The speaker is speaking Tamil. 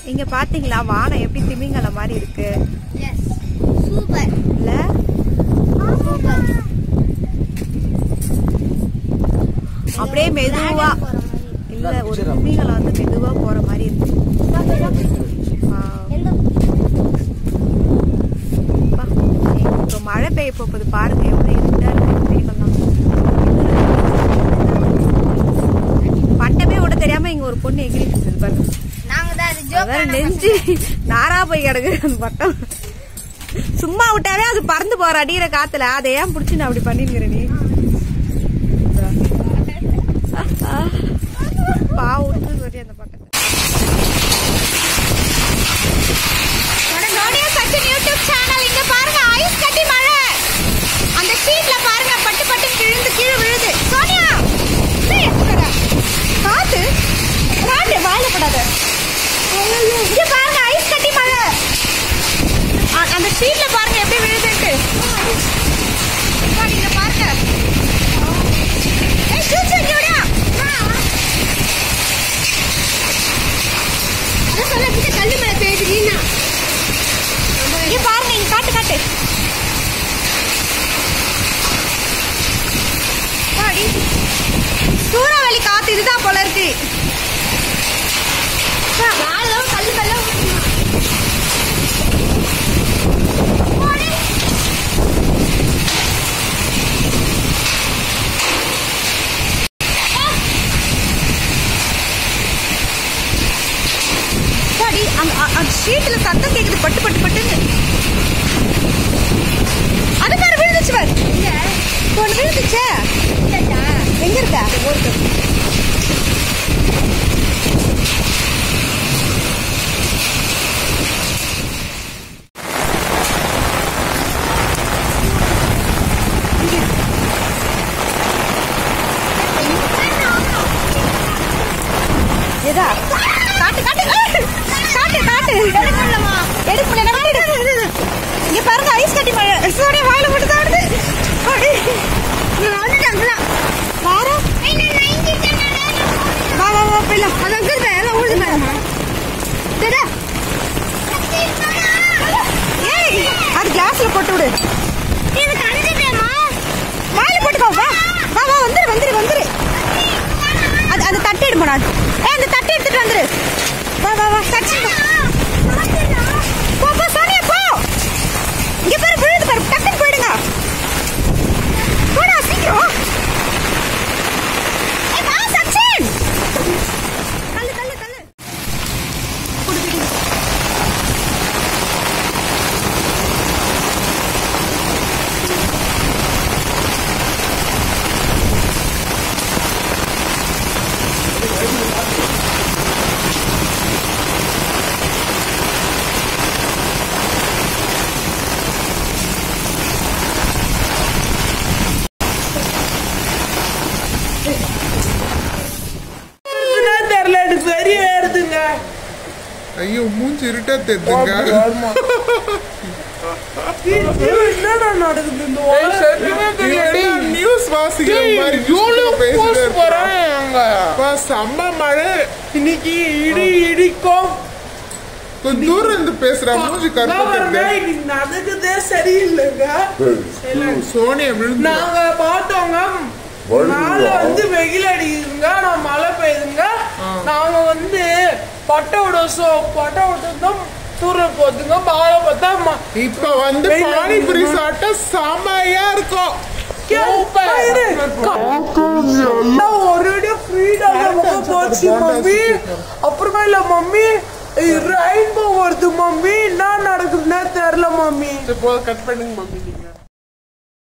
இங்க பாத்தீங்களா வானம் எப்படி திமிங்கல மாதிரி இருக்கு எஸ் சூப்பர் இல்ல சூப்பர் அப்படியே மெதுவா இல்ல ஒரு திமிங்கலம் வந்து மெதுவா போற மாதிரி இருக்கு Wow. அப்பா, இப்போ மழை பெய்ய போகுது பாருங்க எவ்வளவு இருட்டா இருக்கு மேகம்லாம் பட்டமே விட தெரியாம இங்க ஒரு பொண்ணு எகிரிட்டு இருக்குது பாருங்க நாங்க தான் அது ஜோக் அதான் நெஞ்சு நாரா போய் கிடக்கு அந்த பட்டம் சும்மா விட்டாவே அது பறந்து போற அடிக்கிற காத்துல அதை ஏன் புடிச்சு நான் அப்படி பண்ணிருக்கிற நீ பாவுட்டு சொல்லி அந்த பட்டத்தை சோனியா சச்சின் யூடியூப் சேனல் இங்க பாருங்க ஐஸ் கட்டி மழை அந்த சீட்ல பாருங்க பட்டு பட்டு விழுந்து கீழே விழுது சோனியா இப்படி எடுத்துக்கடா. காத்து காட்டு வாயில படாத இங்க பாருங்க ஐஸ் கட்டி மழை அ- அந்த சீட்ல பாருங்க எப்படி விழுதுட்டு இங்க பாருங்க ஏய் சூச்சு இங்க விடா அதான் சொல்ல கிட்ட கல்லு மேல பேசுறீன்னா இங்க பாருங்க இங்க காட்டு காட்டு பாடி. சூறாவளி காத்து இதுதான் போல இருக்கு நாலு தடவை கல்லு மேல ஊத்துமா. போடி. பாடி அந்த அ- அந்த ஷீட்ல சத்தம் கேக்குது பட்டு பட்டு பட்டுன்னு அது பாரு விழுந்துச்சு பாரு இங்க. ஒன்று விழுந்துச்சே இல்லடா. எங்க இருக்கா ஓட்டு எதா காட்டு காட்டு காட்டு காட்டு எடுக்கலமா எடுக்கல நான் எடு இங்க பாருங்க ஐஸ் கட்டி மழை சோடிய வாயில போட்டு தான் வருது அடி. இங்க வந்துட்டாங்களா வாரா வா வா வா போயிடலாம் அது அங்க இருக்க எல்லாம் ஊழுது பாருமா டேடா ஏய் அது கிளாஸ்ல போட்டு விடு எனக்கு அழுதுட்டேம்மா. வாயில போட்டுக்கோ வா வா வா வந்துரு வந்துரு வந்துரு அது அந்த தட்டு எடுமா நான் ஏய் அந்த தட்டு எடுத்துட்டு வந்துரு வா வா வா சச்சின் வா. போ போ சோனியா போ இங்க பாரு விழுது பாரு டக்குன்னு போயிடுங்க போடா சீக்கிரம் ஏய் வா சச்சின் தள்ளு தள்ளு தள்ளு குடு குடு என்னன்னு தெரியல எனக்கு சரியா ஏறுதுங்க ஐயோ மூஞ்சி இருட்டா தெரிஞ்சுங்க என்னடா நடக்குது இந்த உலகத்துல? நியூஸ் வாசிக்கிற மாதிரி இவ்வளவு பேசிட்டே போஸ்ட் இருப்பான். போறாங்க அப்பா, செம்ம மழை இன்னைக்கு இடி இடிக்கும் கொஞ்ச தூரம் இருந்து பேசுறா மூஞ்சி கருப்பா பாருங்க, தெரியுது இன்னைக்கு நடக்குதே சரியில்லைங்க சோனியா விழுந்து நாங்க பார்த்தோங்க மேல வந்து வெயில் அடிக்குதுங்க நான் மழை பெய்யுதுங்க நாங்க வந்து பட்டை விட சோ பட்டை விட்டதும் தூரம் போதுங்க மழை பார்த்தா ம- இப்ப வந்து வெயில் பானிபுரி அடிக்குதுங்க. சாப்பிட்டா செமையா இருக்கும் இரு. ஒரேடியா ஃப்ரீடம் நமக்கு போச்சு மம்மி அப்புறமா இல்ல மம்மி ரெயின்போ வருது மம்மி என்ன நடக்குதுன்னே தெரியல மம்மி கட் பண்ணுங்க மம்மி